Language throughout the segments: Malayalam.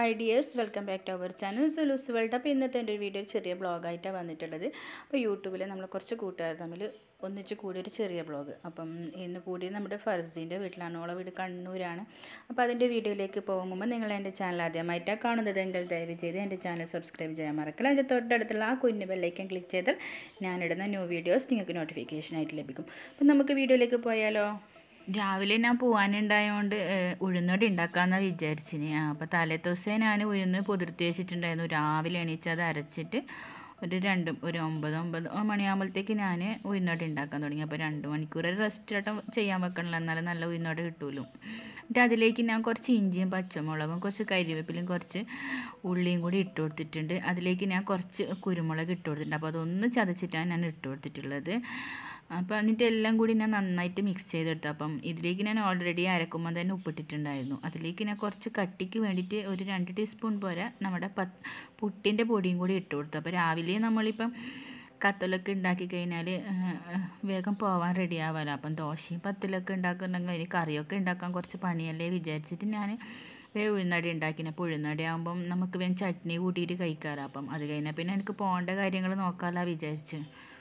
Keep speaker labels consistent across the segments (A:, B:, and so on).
A: hi dears welcome back to our channel Sulu's world അപ്പോൾ ഇന്നത്തെ എൻ്റെ ഒരു വീഡിയോ ഒരു ചെറിയ ബ്ലോഗായിട്ടാണ് വന്നിട്ടുള്ളത് അപ്പോൾ യൂട്യൂബിൽ നമ്മൾ കുറച്ച് കൂട്ടുകാർ തമ്മിൽ ഒന്നിച്ച് കൂടിയൊരു ചെറിയ ബ്ലോഗ് അപ്പം ഇന്ന് കൂടി നമ്മുടെ ഫർസീൻ്റെ വീട്ടിലാണ് ഓളെ വീട് കണ്ണൂരാണ് അപ്പോൾ അതിൻ്റെ വീഡിയോയിലേക്ക് പോകുമ്പോൾ നിങ്ങൾ എൻ്റെ ചാനൽ ആദ്യമായിട്ടാണ് കാണുന്നതെങ്കിൽ ദയവ് ചെയ്ത് എൻ്റെ ചാനൽ സബ്സ്ക്രൈബ് ചെയ്യാൻ മറക്കില്ല അതിൻ്റെ തൊട്ടടുത്തുള്ള ആ കുഞ്ഞു ബെല്ലൈക്കൻ ക്ലിക്ക് ചെയ്താൽ ഞാനിടുന്ന ന്യൂ വീഡിയോസ് നിങ്ങൾക്ക് നോട്ടിഫിക്കേഷനായിട്ട് ലഭിക്കും അപ്പം നമുക്ക് വീഡിയോയിലേക്ക് പോയാലോ രാവിലെ ഞാൻ പോകാനുണ്ടായതുകൊണ്ട് ഉഴുന്നോടി ഉണ്ടാക്കാമെന്നാണ് വിചാരിച്ചിന് അപ്പോൾ തലേ ദിവസം ഞാൻ ഉഴുന്ന് പൊതിർത്തി വെച്ചിട്ടുണ്ടായിരുന്നു രാവിലെ എണീച്ച് അത് അരച്ചിട്ട് ഒരു രണ്ട് ഒരു ഒമ്പത് ഒമ്പത് മണിയാകുമ്പോഴത്തേക്ക് ഞാൻ ഉഴുന്നോടി ഉണ്ടാക്കാൻ തുടങ്ങി അപ്പോൾ രണ്ട് മണിക്കൂർ റെസ്റ്റ് ആയിട്ട് ചെയ്യാൻ വെക്കണല്ലോ എന്നാലും നല്ല ഉഴുന്നോടി കിട്ടുമല്ലോ എന്നിട്ട് അതിലേക്ക് ഞാൻ കുറച്ച് ഇഞ്ചിയും പച്ചമുളകും കുറച്ച് കരിവേപ്പിലയും കുറച്ച് ഉള്ളിയും കൂടി ഇട്ട് കൊടുത്തിട്ടുണ്ട് അതിലേക്ക് ഞാൻ കുറച്ച് കുരുമുളക് ഇട്ട് കൊടുത്തിട്ടുണ്ട് അപ്പോൾ അതൊന്ന് ചതച്ചിട്ടാണ് ഞാൻ ഇട്ട് കൊടുത്തിട്ടുള്ളത് അപ്പോൾ എന്നിട്ട് എല്ലാം കൂടി ഞാൻ നന്നായിട്ട് മിക്സ് ചെയ്തെടുത്തു അപ്പം ഇതിലേക്ക് ഞാൻ ഓൾറെഡി അരക്കുമ്പോൾ തന്നെ ഉപ്പിട്ടിട്ടുണ്ടായിരുന്നു അതിലേക്ക് ഞാൻ കുറച്ച് കട്ടിക്ക് വേണ്ടിയിട്ട് ഒരു രണ്ട് ടീസ്പൂൺ പോലെ നമ്മുടെ പത്ത് പുട്ടിൻ്റെ പൊടിയും കൂടി ഇട്ട് കൊടുത്തു അപ്പോൾ രാവിലെ നമ്മളിപ്പം കത്തലൊക്കെ ഉണ്ടാക്കി കഴിഞ്ഞാൽ വേഗം പോവാൻ റെഡി ആവാമല്ലോ അപ്പം ദോശയും പത്തിലൊക്കെ ഉണ്ടാക്കുന്നുണ്ടെങ്കിൽ അതിന് കറിയൊക്കെ ഉണ്ടാക്കാൻ കുറച്ച് പണിയല്ലേ വിചാരിച്ചിട്ട് ഞാൻ വേ ഉഴുന്നടി ഉണ്ടാക്കിന് അപ്പോൾ ഉഴുന്നടി ആകുമ്പം നമുക്ക് വേഗം ചട്നി കൂട്ടിയിട്ട് കഴിക്കാമല്ലോ അപ്പം അത് കഴിഞ്ഞാൽ പിന്നെ എനിക്ക് പോകേണ്ട കാര്യങ്ങൾ നോക്കാമല്ലോ വിചാരിച്ച്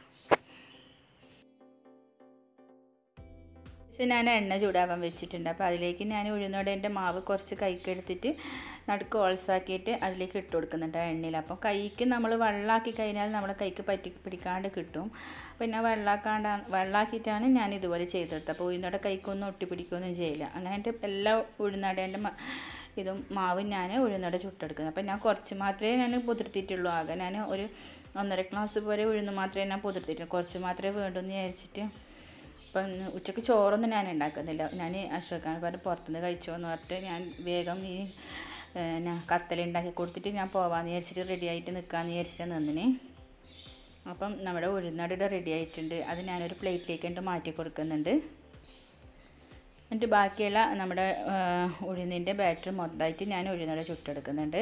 A: പക്ഷേ ഞാൻ എണ്ണ ചൂടാവാൻ വെച്ചിട്ടുണ്ട് അപ്പോൾ അതിലേക്ക് ഞാൻ ഉഴുന്നോടേൻ്റെ മാവ് കുറച്ച് കൈക്കെടുത്തിട്ട് നടുക്ക് ഓൾസാക്കിയിട്ട് അതിലേക്ക് ഇട്ട് കൊടുക്കുന്നുണ്ട് ആ എണ്ണയിൽ അപ്പം കൈക്ക് നമ്മൾ വെള്ളമാക്കി കഴിഞ്ഞാൽ നമ്മളെ കൈക്ക് പറ്റി പിടിക്കാണ്ട് കിട്ടും പിന്നെ വെള്ളമാക്കാണ്ട് വെള്ളമാക്കിയിട്ടാണ് ഞാൻ ഇതുപോലെ ചെയ്തെടുത്തത് അപ്പോൾ ഉഴുന്നോടെ കൈക്കൊന്നും ഒട്ടിപ്പിടിക്കുകയൊന്നും ചെയ്യില്ല അങ്ങനെ എല്ലാ ഉഴുന്നടേൻ്റെ ഇതും മാവും ഞാൻ ഉഴുന്നട ചുട്ടെടുക്കുന്നത് അപ്പം ഞാൻ കുറച്ച് മാത്രമേ ഞാൻ പുതിർത്തിയിട്ടുള്ളൂ ആകെ ഞാൻ ഒരു ഒന്നര ഗ്ലാസ് പോലെ ഉഴുന്ന് മാത്രമേ ഞാൻ പുതിർത്തിട്ടുള്ളൂ കുറച്ച് മാത്രമേ വേണ്ടുമെന്ന് വിചാരിച്ചിട്ട് അപ്പം ഉച്ചയ്ക്ക് ചോറൊന്നും ഞാൻ ഉണ്ടാക്കുന്നില്ല ഞാൻ അശ്വക്കാൻ പറഞ്ഞ് പുറത്തുനിന്ന് കഴിച്ചോന്ന് പറഞ്ഞിട്ട് ഞാൻ വേഗം ഈ ഞാൻ കത്തലുണ്ടാക്കി കൊടുത്തിട്ട് ഞാൻ പോവാന്ന് വിചാരിച്ചിട്ട് റെഡി ആയിട്ട് നിൽക്കാമെന്ന് വിചാരിച്ചിട്ട് നിന്നിന് അപ്പം നമ്മുടെ ഉഴുന്നടയുടെ റെഡി ആയിട്ടുണ്ട് അത് ഞാനൊരു പ്ലേറ്റിലേക്ക് എന്നിട്ട് മാറ്റി കൊടുക്കുന്നുണ്ട് എന്നിട്ട് ബാക്കിയുള്ള നമ്മുടെ ഉഴുന്നിൻ്റെ ബാറ്റർ മൊത്തമായിട്ട് ഞാൻ ഉഴുന്നട ചുട്ടെടുക്കുന്നുണ്ട്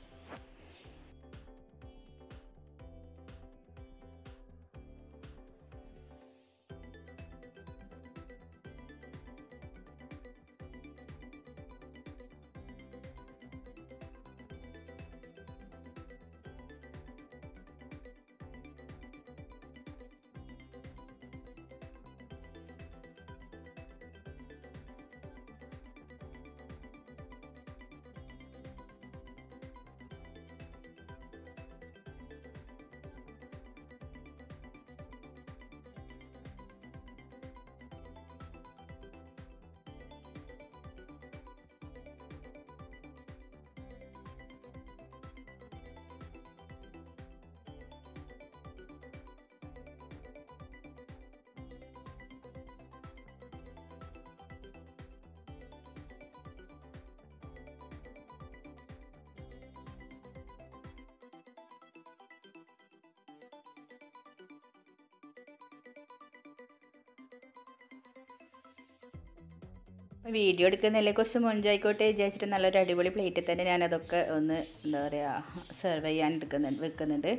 A: വീഡിയോ എടുക്കുന്നില്ലേ കുറച്ച് മൊഞ്ചായിക്കോട്ടെ വിചാരിച്ചിട്ട് നല്ലൊരു അടിപൊളി പ്ലേറ്റിൽ തന്നെ ഞാനതൊക്കെ ഒന്ന് എന്താ പറയുക സെർവ് ചെയ്യാൻ എടുക്കുന്നുണ്ട് വെക്കുന്നുണ്ട്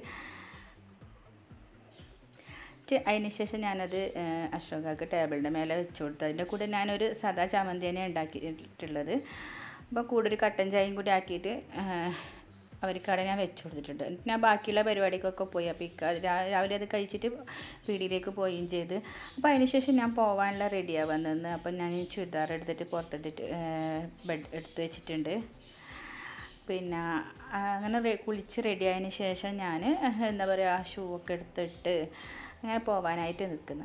A: അതിന് ശേഷം ഞാനത് അശോകാക്ക് ടേബിളിൻ്റെ മേലെ വെച്ച് കൊടുത്തു അതിൻ്റെ കൂടെ ഞാനൊരു സദാ ചമ്മന്തി തന്നെ ഉണ്ടാക്കിയിട്ടുള്ളത് അപ്പോൾ കൂടെ ഒരു കട്ടൻ ചായയും കൂടി ആക്കിയിട്ട് അവർക്കവിടെ ഞാൻ വെച്ച് കൊടുത്തിട്ടുണ്ട് എന്നിട്ട് ഞാൻ ബാക്കിയുള്ള പരിപാടിക്കൊക്കെ പോയി അപ്പോൾ ഇക്ക രാവിലെ അത് കഴിച്ചിട്ട് പീടിയിലേക്ക് പോവുകയും ചെയ്ത് അപ്പോൾ അതിനുശേഷം ഞാൻ പോകാനുള്ള റെഡിയാവാൻ നിന്ന് അപ്പം ഞാൻ ചുരിദാർ എടുത്തിട്ട് പുറത്തിട്ടിട്ട് ബെഡ് എടുത്ത് വെച്ചിട്ടുണ്ട് പിന്നെ അങ്ങനെ കുളിച്ച് റെഡി ആയതിന് ശേഷം ഞാൻ എന്താ പറയുക ഷൂ ഒക്കെ എടുത്തിട്ട് അങ്ങനെ പോകാനായിട്ട് നിൽക്കുന്നത്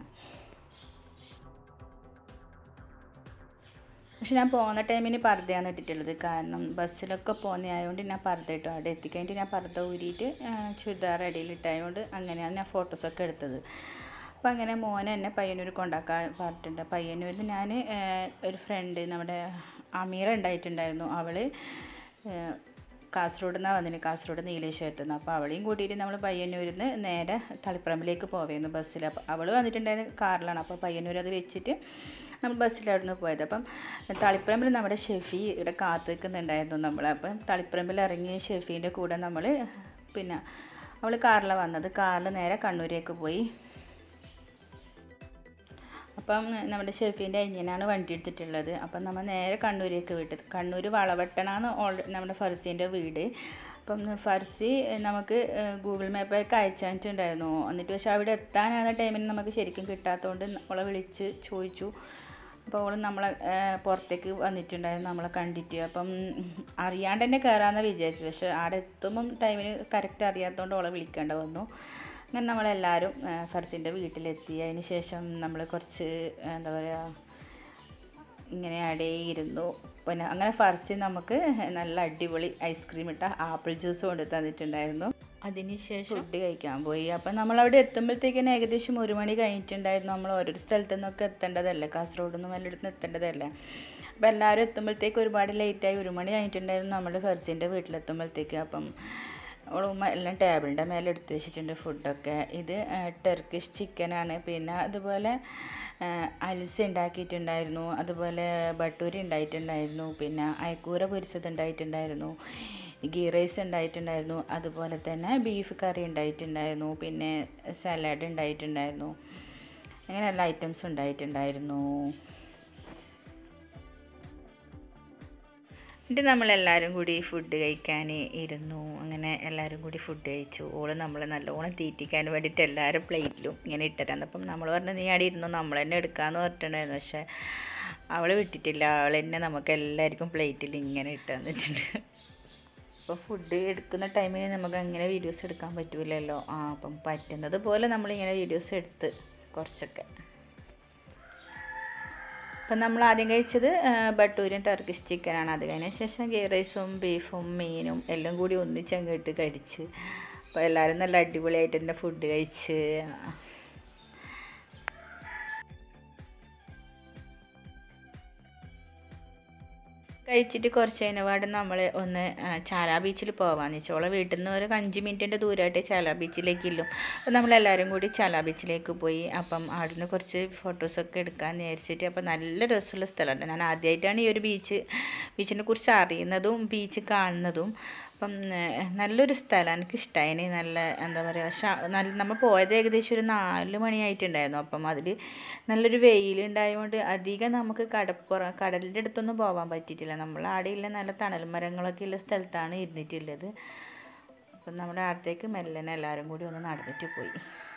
A: പക്ഷെ ഞാൻ പോകുന്ന ടൈമിന് പർദ്ദയാണ് ഇട്ടിട്ടുള്ളത് കാരണം ബസ്സിലൊക്കെ പോകുന്നതായതുകൊണ്ട് ഞാൻ പർദ്ദ ഇട്ടു അവിടെ എത്തിക്കഴിഞ്ഞിട്ട് ഞാൻ പർദ്ദ ഊരിയിട്ട് ചുരിദാർ ഇടയിലിട്ടായതുകൊണ്ട് അങ്ങനെയാണ് ഞാൻ ഫോട്ടോസൊക്കെ എടുത്തത് അപ്പോൾ അങ്ങനെ മോനെ എന്നെ പയ്യന്നൂർ കൊണ്ടാക്കാൻ പറഞ്ഞിട്ടുണ്ട് പയ്യന്നൂരിൽ ഞാൻ ഒരു ഫ്രണ്ട് നമ്മുടെ അമീറ ഉണ്ടായിട്ടുണ്ടായിരുന്നു അവൾ കാസർഗോഡ് നിന്നാണ് വന്നിന് കാസർഗോഡ് നീലേശ്വരത്ത് നിന്ന് അപ്പോൾ അവളെയും കൂട്ടിയിട്ട് നമ്മൾ പയ്യന്നൂരിൽ നിന്ന് നേരെ തളിപ്പറമ്പിലേക്ക് പോവുമായിരുന്നു ബസ്സിൽ അപ്പോൾ അവൾ വന്നിട്ടുണ്ടായിരുന്ന കാറിലാണ് അപ്പോൾ പയ്യന്നൂർ അത് വെച്ചിട്ട് നമ്മൾ ബസ്സിലായിരുന്നു പോയത് അപ്പം തളിപ്പറമ്പിൽ നമ്മുടെ ഷെഫി ഇവിടെ കാത്തു നിൽക്കുന്നുണ്ടായിരുന്നു നമ്മൾ അപ്പം തളിപ്പറമ്പിൽ ഇറങ്ങിയ ഷെഫീൻ്റെ കൂടെ നമ്മൾ പിന്നെ അവൾ കാറിലാണ് വന്നത് കാറിൽ നേരെ കണ്ണൂരേക്ക് പോയി അപ്പം നമ്മുടെ ഷെഫീൻ്റെ അനിയനാണ് വണ്ടി എടുത്തിട്ടുള്ളത് അപ്പം നമ്മൾ നേരെ കണ്ണൂരേക്ക് വിട്ടത് കണ്ണൂർ വളവട്ടണാണ് ഓൾ നമ്മുടെ ഫർസീൻ്റെ വീട് അപ്പം ഫർസി നമുക്ക് ഗൂഗിൾ മാപ്പൊക്കെ അയച്ചു തന്നിട്ടുണ്ടായിരുന്നു എന്നിട്ട് പക്ഷെ അവിടെ എത്താനാകുന്ന ടൈമിന് നമുക്ക് ശരിക്കും കിട്ടാത്തതുകൊണ്ട് അവളെ വിളിച്ച് ചോദിച്ചു അപ്പോൾ അവൾ നമ്മളെ പുറത്തേക്ക് വന്നിട്ടുണ്ടായിരുന്നു നമ്മളെ കണ്ടിട്ട് അപ്പം അറിയാണ്ട് തന്നെ കയറാമെന്ന് വിചാരിച്ചു പക്ഷെ അവിടെ എത്തുമ്പം ടൈമിന് കറക്റ്റ് അറിയാത്തതുകൊണ്ട് അവളെ വിളിക്കേണ്ട വന്നു അങ്ങനെ നമ്മളെല്ലാവരും ഫർസിൻ്റെ വീട്ടിലെത്തി അതിന് ശേഷം നമ്മൾ കുറച്ച് എന്താ പറയുക ഇങ്ങനെ അടയിരുന്നു പിന്നെ അങ്ങനെ ഫർസി നമുക്ക് നല്ല അടിപൊളി ഐസ്ക്രീം ഇട്ട ആപ്പിൾ ജ്യൂസ് കൊണ്ട് തന്നിട്ടുണ്ടായിരുന്നു അതിനുശേഷം ഫുഡ് കഴിക്കാൻ പോയി അപ്പം നമ്മളവിടെ എത്തുമ്പോഴത്തേക്കിന് ഏകദേശം ഒരു മണി കഴിഞ്ഞിട്ടുണ്ടായിരുന്നു നമ്മൾ ഓരോരു സ്ഥലത്തു നിന്നൊക്കെ എത്തേണ്ടതല്ലേ കാസർഗോഡ് നിന്ന് വല്ലയിടത്തുനിന്ന് എത്തേണ്ടതല്ലേ അപ്പോൾ എല്ലാവരും എത്തുമ്പോഴത്തേക്ക് ഒരുപാട് ലേറ്റായി ഒരു മണി കഴിഞ്ഞിട്ടുണ്ടായിരുന്നു നമ്മൾ ഫർസിൻ്റെ വീട്ടിലെത്തുമ്പോഴത്തേക്ക് അപ്പം ഉമ്മ എല്ലാം ടേബിളിൻ്റെ മേലെ എടുത്തു വെച്ചിട്ടുണ്ട് ഫുഡൊക്കെ ഇത് ടെർക്കിഷ് ചിക്കനാണ് പിന്നെ അതുപോലെ അൽസ ഉണ്ടാക്കിയിട്ടുണ്ടായിരുന്നു അതുപോലെ ബട്ടൂരി ഉണ്ടായിട്ടുണ്ടായിരുന്നു പിന്നെ അയക്കൂര പൊരിച്ചത് ഉണ്ടായിട്ടുണ്ടായിരുന്നു ഗീ റൈസ് ഉണ്ടായിട്ടുണ്ടായിരുന്നു അതുപോലെ തന്നെ ബീഫ് കറി ഉണ്ടായിട്ടുണ്ടായിരുന്നു പിന്നെ സലാഡ് ഉണ്ടായിട്ടുണ്ടായിരുന്നു അങ്ങനെ എല്ലാ ഐറ്റംസും ഉണ്ടായിട്ടുണ്ടായിരുന്നു എന്നിട്ട് നമ്മളെല്ലാവരും കൂടി ഫുഡ് കഴിക്കാൻ ഇരുന്നു അങ്ങനെ എല്ലാവരും കൂടി ഫുഡ് കഴിച്ചു ഓള് നമ്മൾ നല്ലോണം തീറ്റിക്കാൻ വേണ്ടിയിട്ട് എല്ലാവരും പ്ലേറ്റിലും ഇങ്ങനെ ഇട്ടിട്ടാണ് അപ്പം നമ്മൾ പറഞ്ഞു നീ അവിടെ ഇരുന്നു നമ്മൾ തന്നെ എടുക്കാമെന്ന് പറഞ്ഞിട്ടുണ്ടായിരുന്നു പക്ഷേ അവൾ വിട്ടിട്ടില്ല അവൾ തന്നെ നമുക്ക് എല്ലാവർക്കും പ്ലേറ്റിൽ ഇങ്ങനെ ഇട്ട് തന്നിട്ടുണ്ട് അപ്പോൾ ഫുഡ് എടുക്കുന്ന ടൈമിൽ നമുക്ക് അങ്ങനെ വീഡിയോസ് എടുക്കാൻ പറ്റില്ലല്ലോ ആ അപ്പം പറ്റുന്നത് പോലെ നമ്മളിങ്ങനെ വീഡിയോസ് എടുത്ത് കുറച്ചൊക്കെ അപ്പം നമ്മൾ ആദ്യം കഴിച്ചത് ബട്ടൂരും ടർക്കിഷ് ചിക്കനാണ് അത് കഴിഞ്ഞ ശേഷം ഗീ റൈസും ബീഫും മീനും എല്ലാം കൂടി ഒന്നിച്ചങ്ങിട്ട് കഴിച്ച് അപ്പോൾ എല്ലാവരും നല്ല അടിപൊളിയായിട്ട് തന്നെ ഫുഡ് കഴിച്ച് കഴിച്ചിട്ട് കുറച്ച് കഴിഞ്ഞപാട് നമ്മൾ ഒന്ന് ചാല ബീച്ചിൽ പോകാമെന്ന് വെച്ചാൽ ഓളെ വീട്ടിൽ നിന്ന് ഒരു അഞ്ച് മിനിറ്റിൻ്റെ ദൂരമായിട്ട് ചാല ബീച്ചിലേക്കില്ലും അപ്പോൾ നമ്മളെല്ലാവരും കൂടി ചാല ബീച്ചിലേക്ക് പോയി അപ്പം അവിടുന്ന് കുറച്ച് ഫോട്ടോസൊക്കെ എടുക്കാൻ വിചാരിച്ചിട്ട് അപ്പോൾ നല്ല രസമുള്ള സ്ഥലമുണ്ട് ഞാൻ ആദ്യമായിട്ടാണ് ഈ ഒരു ബീച്ച് ബീച്ചിനെ കുറിച്ച് അറിയുന്നതും ബീച്ച് കാണുന്നതും അപ്പം നല്ലൊരു സ്ഥലം എനിക്ക് ഇഷ്ടമായി നല്ല എന്താ പറയുക ഷ നല്ല നമ്മൾ പോയത് ഏകദേശം ഒരു നാല് മണിയായിട്ടുണ്ടായിരുന്നു അപ്പം അതിൽ നല്ലൊരു വെയിലുണ്ടായതുകൊണ്ട് അധികം നമുക്ക് കടപ്പുറം കടലിൻ്റെ അടുത്തൊന്നും പോകാൻ പറ്റിയിട്ടില്ല നമ്മൾ ആടെയുള്ള നല്ല തണൽ മരങ്ങളൊക്കെ ഉള്ള സ്ഥലത്താണ് ഇരുന്നിട്ടുള്ളത് അപ്പം നമ്മുടെ അടുത്തേക്ക് മെല്ലനെ എല്ലാവരും കൂടി ഒന്ന് നടന്നിട്ട് പോയി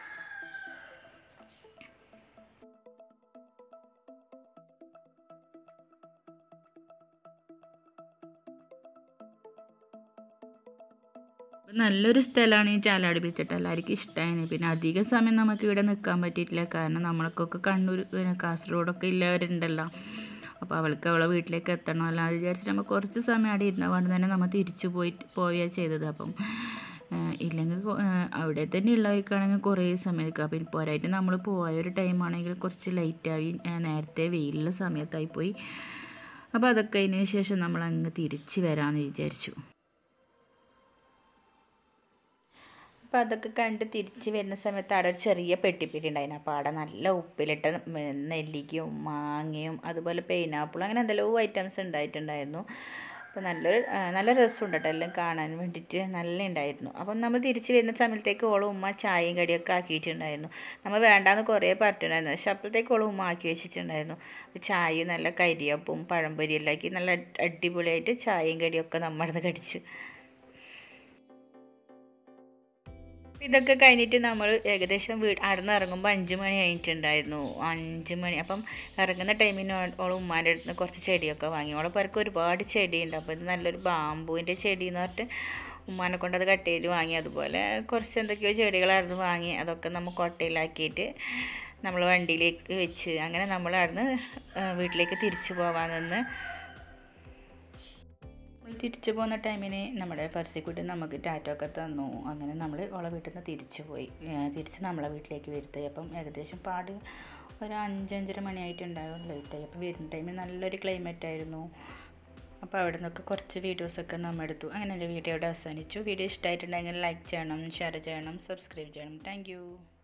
A: നല്ലൊരു സ്ഥലമാണ് ഈ ചാലാട് ബീച്ചിട്ട് എല്ലാവർക്കും ഇഷ്ടമായി പിന്നെ അധിക സമയം നമുക്ക് ഇവിടെ നിൽക്കാൻ പറ്റിയിട്ടില്ല കാരണം നമ്മൾക്കൊക്കെ കണ്ണൂർ പിന്നെ കാസർഗോഡൊക്കെ ഇല്ലവരുണ്ടല്ലോ അപ്പോൾ അവൾക്ക് അവളെ വീട്ടിലേക്ക് എത്തണമല്ലോ അത് വിചാരിച്ചിട്ട് നമ്മൾ കുറച്ച് സമയം അവിടെ ഇരുന്ന കൊണ്ട് തന്നെ നമ്മൾ തിരിച്ചു പോയി പോവുകയാണ് ചെയ്തത് അപ്പം ഇല്ലെങ്കിൽ അവിടെ തന്നെ ഉള്ളവർക്കാണെങ്കിൽ കുറേ സമയം എടുക്കുക പിന്നെ പോരായിട്ട് നമ്മൾ പോയ ഒരു ടൈമാണെങ്കിൽ കുറച്ച് ലൈറ്റായി നേരത്തെ വെയിലുള്ള സമയത്തായി പോയി അപ്പോൾ അതൊക്കെ അതിന് ശേഷം നമ്മൾ അങ്ങ് തിരിച്ച് വരാമെന്ന് വിചാരിച്ചു അപ്പോൾ അതൊക്കെ കണ്ട് തിരിച്ച് വരുന്ന സമയത്ത് അവിടെ ഒരു ചെറിയ പെട്ടിപ്പിടി ഉണ്ടായിരുന്നു അപ്പോൾ അവിടെ നല്ല ഉപ്പിലിട്ട നെല്ലിക്കയും മാങ്ങയും അതുപോലെ പൈനാപ്പിളും അങ്ങനെ എന്തെല്ലോ ഐറ്റംസ് ഉണ്ടായിട്ടുണ്ടായിരുന്നു അപ്പോൾ നല്ലൊരു നല്ല രസമുണ്ട് കേട്ടോ എല്ലാം കാണാൻ വേണ്ടിയിട്ട് നല്ല ഉണ്ടായിരുന്നു അപ്പം നമ്മൾ തിരിച്ച് വരുന്ന സമയത്തേക്ക് ഓളം ഉമ്മ ചായയും കടിയൊക്കെ ആക്കിയിട്ടുണ്ടായിരുന്നു നമ്മൾ വേണ്ടാന്ന് കുറേ പറഞ്ഞിട്ടുണ്ടായിരുന്നു പക്ഷെ അപ്പോഴത്തേക്ക് ഓളം ഉമ്മ ആക്കി വെച്ചിട്ടുണ്ടായിരുന്നു ചായ നല്ല കരിയപ്പും പഴംപൊരി എല്ലാം ആക്കി നല്ല അടിപൊളിയായിട്ട് ചായയും കടിയൊക്കെ നമ്മളിന്ന് കടിച്ച് ഇതൊക്കെ കഴിഞ്ഞിട്ട് നമ്മൾ ഏകദേശം വീട് അവിടെ നിന്ന് ഇറങ്ങുമ്പോൾ അഞ്ച് മണി കഴിഞ്ഞിട്ടുണ്ടായിരുന്നു അഞ്ച് മണി അപ്പം ഇറങ്ങുന്ന ടൈമിന് ഓൾ ഉമ്മാൻ്റെ അടുത്ത് നിന്ന് കുറച്ച് ചെടിയൊക്കെ വാങ്ങി ഓളെ പേർക്ക് ഒരുപാട് ചെടിയുണ്ട് അപ്പോൾ ഇത് നല്ലൊരു ബാമ്പുവിൻ്റെ ചെടി എന്ന് പറഞ്ഞിട്ട് ഉമ്മാനെ കൊണ്ട് അത് കട്ട് ചെയ്ത് വാങ്ങി അതുപോലെ കുറച്ച് എന്തൊക്കെയോ ചെടികളായിരുന്നു വാങ്ങി അതൊക്കെ നമ്മൾ കൊട്ടയിലാക്കിയിട്ട് നമ്മൾ വണ്ടിയിലേക്ക് വെച്ച് അങ്ങനെ നമ്മൾ അവിടുന്ന് വീട്ടിലേക്ക് തിരിച്ചു പോകാൻ നിന്ന് നമ്മൾ തിരിച്ചു പോകുന്ന ടൈമിന് നമ്മുടെ ഫർസിക്കുട്ടി നമുക്ക് ടാറ്റൊക്കെ തന്നു അങ്ങനെ നമ്മൾ ഓളെ വീട്ടിൽ നിന്ന് തിരിച്ചു പോയി തിരിച്ച് നമ്മളെ വീട്ടിലേക്ക് വരുത്തായി അപ്പം ഏകദേശം പാട് ഒരു അഞ്ചഞ്ചര മണിയായിട്ടുണ്ടാവും ലേറ്റായി അപ്പം വരുന്ന ടൈമിൽ നല്ലൊരു ക്ലൈമറ്റ് ആയിരുന്നു അപ്പോൾ അവിടെ നിന്നൊക്കെ കുറച്ച് വീഡിയോസൊക്കെ നമ്മൾ എടുത്തു അങ്ങനെ എൻ്റെ വീഡിയോ ഇവിടെ അവസാനിച്ചു വീഡിയോ ഇഷ്ടമായിട്ടുണ്ടെങ്കിൽ ലൈക്ക് ചെയ്യണം ഷെയർ ചെയ്യണം സബ്സ്ക്രൈബ് ചെയ്യണം താങ്ക്